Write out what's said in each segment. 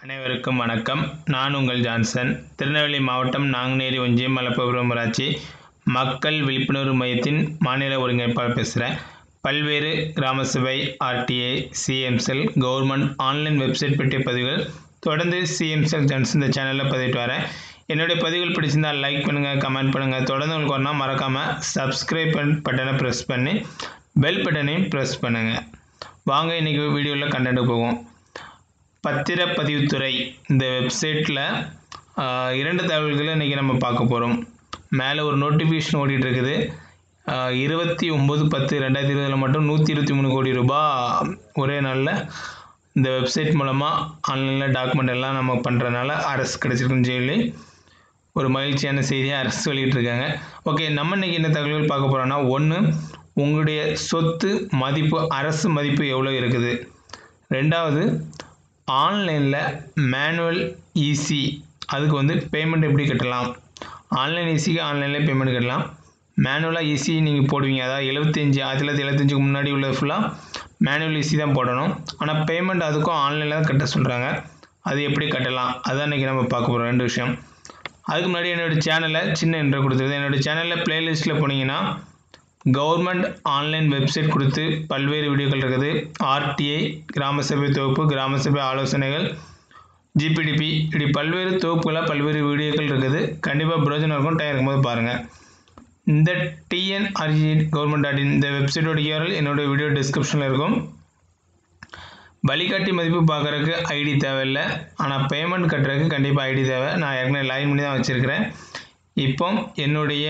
அனைவருக்கும் வணக்கம் நான் உங்கள் ஜான்சன் திருநெல்வேலி மாவட்டம் நாங்குநேரி ஒன்றியம் மலப்புரம் ஊராட்சி மக்கள் விழிப்புணர்வு மையத்தின் மாநில ஒருங்கிணைப்பாளர் பேசுகிறேன் பல்வேறு கிராம சபை RTI CM cell government online website பற்றிய பதிவுகள் தொடர்ந்து சிஎம்செல் ஜான்சன் இந்த சேனலில் பதிவிட்டு வரேன் என்னுடைய பதிவுகள் பிடிச்சிருந்தால் லைக் பண்ணுங்கள் கமெண்ட் பண்ணுங்கள் தொடர்ந்து உங்களுக்கு வரணும் மறக்காமல் சப்ஸ்கிரைப் பட்டனை ப்ரெஸ் பண்ணி பெல் பட்டனையும் ப்ரெஸ் பண்ணுங்கள் வாங்க இன்றைக்கி வீடியோவில் கண்டென்ட் போவோம் பத்திரப்பதிவுத்துறை இந்த வெப்சைட்டில் இரண்டு தகவல்களை இன்றைக்கி நம்ம பார்க்க போகிறோம் மேலே ஒரு நோட்டிஃபிகேஷன் ஓடிட்டு இருக்குது ஆஹ் இருபத்தி ஒம்பது பத்து ரெண்டாயிரத்தி இருபதில் மட்டும் நூற்றி இருபத்தி மூணு கோடி ரூபாய் ஒரே நாளில் இந்த வெப்சைட் மூலமாக ஆன்லைனில் டாக்குமெண்ட் எல்லாம் நம்ம பண்ணுறதுனால அரசு கிடச்சிருக்குன்னு சொல்லி ஒரு மகிழ்ச்சியான செய்தியை அரசு வெளியிட்டிருக்காங்க ஓகே நம்ம இன்றைக்கி என்ன தகவல்கள் பார்க்க போகிறோன்னா ஒன்று உங்களுடைய சொத்து மதிப்பு அரசு மதிப்பு எவ்வளோ இருக்குது ரெண்டாவது ஆன்லைனில் மேனுவல் ஈசி அதுக்கு வந்து பேமெண்ட் எப்படி கட்டலாம் ஆன்லைன் ஈஸிக்கு ஆன்லைனில் பேமெண்ட் கட்டலாம் மேனுவலாக ஈஸி நீங்கள் போடுவீங்க அதாவது எழுபத்தஞ்சி ஆயிரத்தி தொள்ளாயிரத்தி எழுபத்தஞ்சுக்கு முன்னாடி உள்ள ஃபுல்லாக மேனுவல் ஈஸி தான் போடணும் ஆனால் பேமெண்ட் அதுக்கும் ஆன்லைனில் தான் கட்ட சொல்கிறாங்க அது எப்படி கட்டலாம் அதான் இன்றைக்கி நம்ம பார்க்க போகிறோம் ரெண்டு விஷயம் அதுக்கு முன்னாடி என்னோடய சேனலில் சின்ன இன்ட்ரோ கொடுத்துருது என்னோடய சேனலில் ப்ளேலிஸ்ட்டில் போனீங்கன்னா கவர்மெண்ட் ஆன்லைன் வெப்சைட் கொடுத்து பல்வேறு வீடியோக்கள் இருக்குது ஆர்டிஐ கிராம சபை தொகுப்பு கிராம சபை ஆலோசனைகள் ஜிபிடிபி இப்படி பல்வேறு தொகுப்புகளாக பல்வேறு வீடியோக்கள் இருக்குது கண்டிப்பாக பிரயோஜனம் இருக்கும் டைம் இருக்கும்போது பாருங்கள் இந்த டிஎன்ஆர்ஜி கவர்மெண்ட் டாட் இன் இந்த வெப்சைட்டோட யூஆர்எல் என்னோடய வீடியோ டிஸ்கிரிப்ஷனில் இருக்கும் வழிகாட்டி மதிப்பு பார்க்குறதுக்கு ஐடி தேவையில்லை ஆனால் பேமெண்ட் கட்டுறதுக்கு கண்டிப்பாக ஐடி தேவை நான் ஏற்கனவே லைன் பண்ணி தான் வச்சுருக்கிறேன் இப்போ என்னுடைய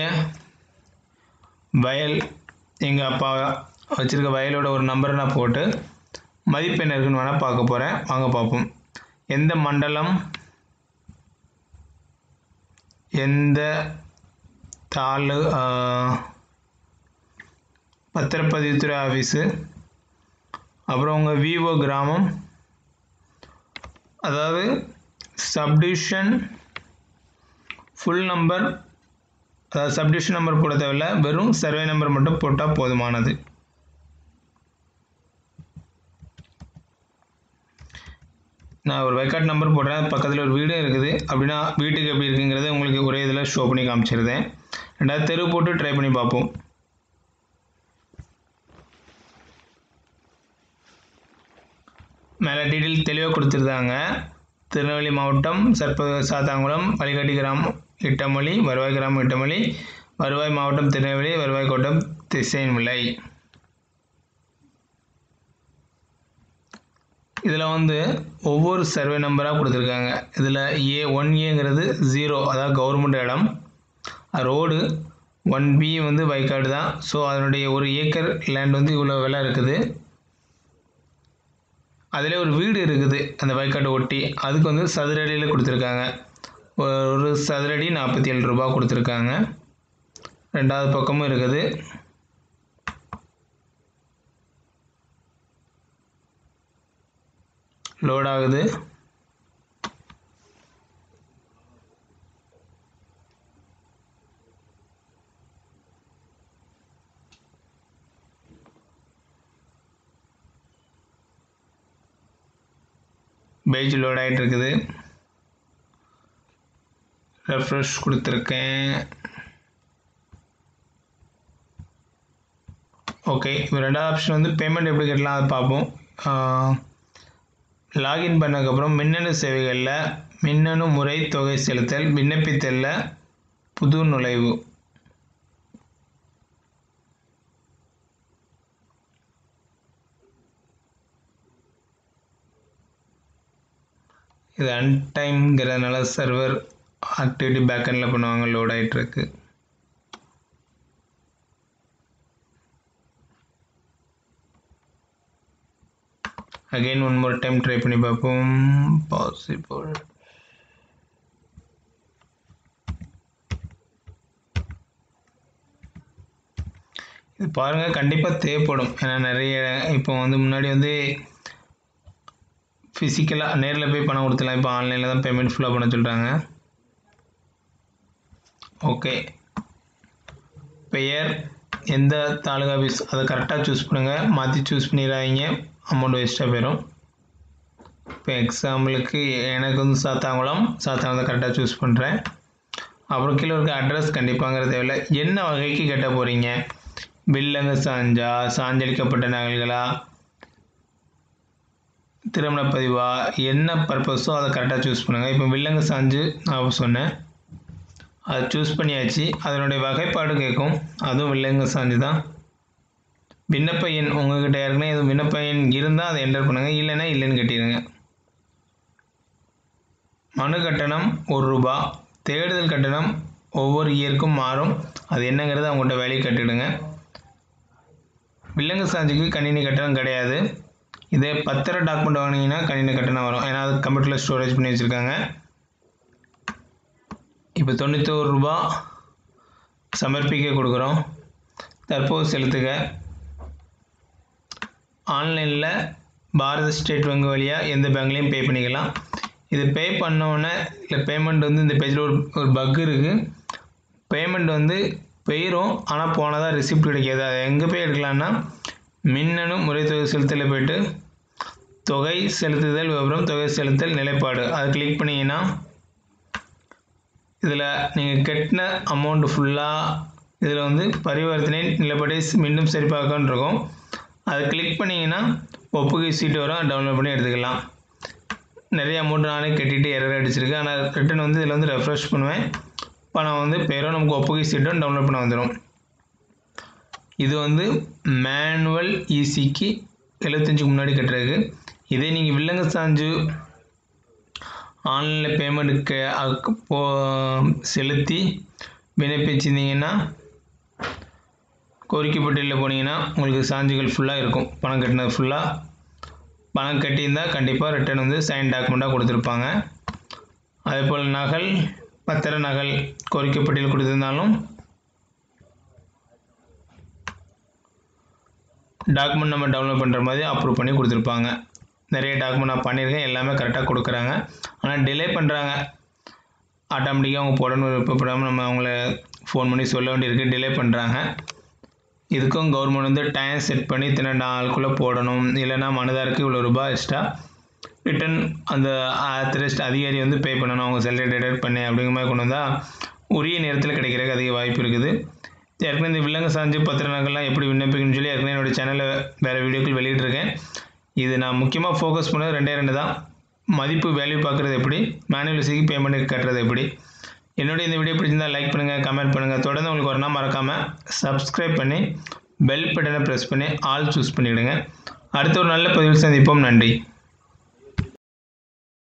வயல் எங்கள் அப்பா வச்சுருக்க வயலோட ஒரு நம்பரை நான் போட்டு மதிப்பு என்ன இருக்குன்னு வேணால் பார்க்க போகிறேன் வாங்க பார்ப்போம் எந்த மண்டலம் எந்த தாலு பத்திரப்பதிவுத்துறை ஆஃபீஸு அப்புறம் உங்கள் விவோ கிராமம் அதாவது சப்டிவிஷன் ஃபுல் நம்பர் அதாவது சப்டிவிஷன் நம்பர் போட தேவையில்ல வெறும் சர்வே நம்பர் மட்டும் போட்டால் போதுமானது நான் ஒரு வைக்காட் நம்பர் போடுறேன் பக்கத்தில் ஒரு வீடும் இருக்குது அப்படின்னா வீட்டுக்கு எப்படி இருக்குங்கிறத உங்களுக்கு ஒரே இதில் ஷோ பண்ணி காமிச்சிருந்தேன் ரெண்டாவது தெரு போட்டு ட்ரை பண்ணி பார்ப்போம் மேலே டீட்டெயில் தெளிவாக கொடுத்துருந்தாங்க திருநெல்வேலி மாவட்டம் சர்ப்ப சாத்தாங்குளம் வழிகாட்டி கிராமம் இட்டமொழி வருவாய் கிராமம் இட்டமொழி வருவாய் மாவட்டம் திருநெல்வேலி வருவாய் கோட்டம் திசைன்விளை இதில் வந்து ஒவ்வொரு சர்வே நம்பராக கொடுத்துருக்காங்க இதில் ஏ ஒன் ஏங்கிறது ஜீரோ அதாவது கவர்மெண்ட் இடம் ரோடு ஒன் பி வந்து வயக்காடு தான் ஸோ அதனுடைய ஒரு ஏக்கர் லேண்ட் வந்து இவ்வளோ விலை இருக்குது அதில் ஒரு வீடு இருக்குது அந்த வயக்காட்டை ஒட்டி அதுக்கு வந்து சதுரடியில் கொடுத்துருக்காங்க ஒரு சதுரடி நாற்பத்தி ஏழு ரூபா கொடுத்துருக்காங்க ரெண்டாவது பக்கமும் இருக்குது லோட் ஆகுது பேஜ் லோட் ஆகிட்டு இருக்குது ரெஃப்ரெஷ் கொடுத்துருக்கேன் ஓகே இப்போ ரெண்டாவது ஆப்ஷன் வந்து பேமெண்ட் எப்படி கட்டலாம் அதை பார்ப்போம் லாகின் பண்ணதுக்கப்புறம் மின்னணு சேவைகளில் மின்னணு முறை தொகை செலுத்தல் விண்ணப்பித்தலில் புது நுழைவு இது அன்டைம்ங்கிறதுனால சர்வர் ஆக்டிவிட்டி பேக்கெண்டில் பண்ணுவாங்க லோட் ஆகிட்டுருக்கு again one more time try பண்ணி பார்ப்போம் பாசிபிள் இது பாருங்கள் கண்டிப்பாக தேவைப்படும் ஏன்னா நிறைய இப்போ வந்து முன்னாடி வந்து ஃபிசிக்கலாக நேரில் போய் பணம் கொடுத்துலாம் இப்போ ஆன்லைனில் தான் பேமெண்ட் ஃபுல்லாக பண்ண சொல்கிறாங்க ஓகே பெயர் எந்த தாலுகா ஆஃபீஸ் அதை கரெக்டாக சூஸ் பண்ணுங்கள் மாற்றி சூஸ் பண்ணிடாதீங்க அமௌண்ட் வேஸ்ட்டாக போயிடும் இப்போ எக்ஸாம்பிளுக்கு எனக்கு வந்து சாத்தாங்குளம் சாத்தாங்குளம் தான் கரெக்டாக சூஸ் பண்ணுறேன் அப்புறம் கீழே இருக்க அட்ரஸ் கண்டிப்பாங்கிறது தேவையில்லை என்ன வகைக்கு கட்ட போகிறீங்க வில்லங்க சாஞ்சா சாஞ்சலிக்கப்பட்ட நகல்களா திருமண பதிவா என்ன பர்பஸோ அதை கரெக்டாக சூஸ் பண்ணுங்கள் இப்போ வில்லங்க சாஞ்சு நான் சொன்னேன் அதை சூஸ் பண்ணியாச்சு அதனுடைய வகைப்பாடு கேட்கும் அதுவும் வில்லங்க சாஞ்சு தான் விண்ணப்ப எண் உங்ககிட்ட ஏற்கனவே எதுவும் விண்ணப்ப எண் இருந்தால் அதை என்டர் பண்ணுங்கள் இல்லைன்னா இல்லைன்னு கட்டிடுங்க மனு கட்டணம் ஒரு ரூபா தேடுதல் கட்டணம் ஒவ்வொரு இயருக்கும் மாறும் அது என்னங்கிறத அவங்கள்ட்ட வேலையை கட்டிடுங்க வில்லங்க சாஞ்சுக்கு கணினி கட்டணம் கிடையாது இதே பத்திர டாக்குமெண்ட் வாங்கினீங்கன்னா கணினி கட்டணம் வரும் ஏன்னா அது கம்ப்யூட்டரில் ஸ்டோரேஜ் பண்ணி வச்சுருக்காங்க இப்போ தொண்ணூத்தோரு ரூபா சமர்ப்பிக்க கொடுக்குறோம் தற்போது செலுத்துக ஆன்லைனில் பாரத ஸ்டேட் வங்கி வழியாக எந்த பேங்க்லேயும் பே பண்ணிக்கலாம் இது பே பண்ணோன்னே இல்லை பேமெண்ட் வந்து இந்த பேஜில் ஒரு ஒரு பக் இருக்குது பேமெண்ட் வந்து போயிடும் ஆனால் போனதாக ரிசிப்ட் கிடைக்காது அதை எங்கே போய் எடுக்கலான்னா மின்னணு முறைத்தொகை செலுத்தலில் போயிட்டு தொகை செலுத்துதல் விவரம் தொகை செலுத்தல் நிலைப்பாடு அதை கிளிக் பண்ணிங்கன்னா இதில் நீங்கள் கட்டின அமௌண்ட்டு ஃபுல்லாக இதில் வந்து பரிவர்த்தனை நிலப்படி மீண்டும் சரிபார்க்கன்னு இருக்கும் அதை கிளிக் பண்ணிங்கன்னா ஒப்புகை சீட்டு வரும் டவுன்லோட் பண்ணி எடுத்துக்கலாம் நிறைய அமௌண்ட் நானே கட்டிட்டு எரர் அடிச்சிருக்கு ஆனால் ரிட்டன் வந்து இதில் வந்து ரெஃப்ரெஷ் பண்ணுவேன் பணம் வந்து பேரும் நமக்கு ஒப்புகை சீட்டும் டவுன்லோட் பண்ண வந்துடும் இது வந்து மேனுவல் ஈசிக்கு எழுபத்தஞ்சுக்கு முன்னாடி கட்டுறதுக்கு இதே நீங்கள் வில்லங்க சாஞ்சு ஆன்லைனில் பேமெண்ட்டுக்கு அதுக்கு போ செலுத்தி விண்ணப்பிச்சிருந்தீங்கன்னா கோரிக்கை பட்டியலில் போனீங்கன்னா உங்களுக்கு சான்றுகள் ஃபுல்லாக இருக்கும் பணம் கட்டினது ஃபுல்லாக பணம் கட்டியிருந்தால் கண்டிப்பாக ரிட்டர்ன் வந்து சைன் டாக்குமெண்ட்டாக கொடுத்துருப்பாங்க அதேபோல் நகல் பத்திர நகல் கோரிக்கை பட்டியல் கொடுத்துருந்தாலும் டாக்குமெண்ட் நம்ம டவுன்லோட் பண்ணுற மாதிரி அப்ரூவ் பண்ணி கொடுத்துருப்பாங்க நிறைய டாக்குமெண்ட் நான் பண்ணியிருக்கேன் எல்லாமே கரெக்டாக கொடுக்குறாங்க ஆனால் டிலே பண்ணுறாங்க ஆட்டோமேட்டிக்காக அவங்க போடணும் விருப்பப்படாமல் நம்ம அவங்கள ஃபோன் பண்ணி சொல்ல வேண்டியிருக்கு டிலே பண்ணுறாங்க இதுக்கும் கவர்மெண்ட் வந்து டைம் செட் பண்ணி இத்தனை நாளுக்குள்ளே போடணும் இல்லைன்னா மனதாருக்கு இவ்வளோ ரூபாய் எக்ஸ்ட்ரா ரிட்டன் அந்த ஆத்தரைஸ்ட் அதிகாரி வந்து பே பண்ணணும் அவங்க சேலரி டெடக்ட் பண்ணி அப்படிங்கிற மாதிரி கொண்டு வந்தால் உரிய நேரத்தில் கிடைக்கிறதுக்கு அதிக வாய்ப்பு இருக்குது ஏற்கனவே இந்த வில்லங்க சாஞ்சு பத்திரங்கள்லாம் எப்படி விண்ணப்பிக்கணும்னு சொல்லி ஏற்கனவே என்னோடய சேனலில் வேறு வீடியோக்கள் வெளியிட்டிருக்கேன் இது நான் முக்கியமாக ஃபோக்கஸ் பண்ணது ரெண்டே ரெண்டு தான் மதிப்பு வேல்யூ பார்க்குறது எப்படி மேனுவல் விசிக்கு பேமெண்ட் கட்டுறது எப்படி என்னுடைய இந்த வீடியோ பிடிச்சிருந்தால் லைக் பண்ணுங்கள் கமெண்ட் பண்ணுங்கள் தொடர்ந்து உங்களுக்கு வரணும் மறக்காமல் சப்ஸ்கிரைப் பண்ணி பெல் பட்டனை ப்ரெஸ் பண்ணி ஆல் சூஸ் பண்ணிவிடுங்க அடுத்த ஒரு நல்ல பதிவில் சந்திப்போம் நன்றி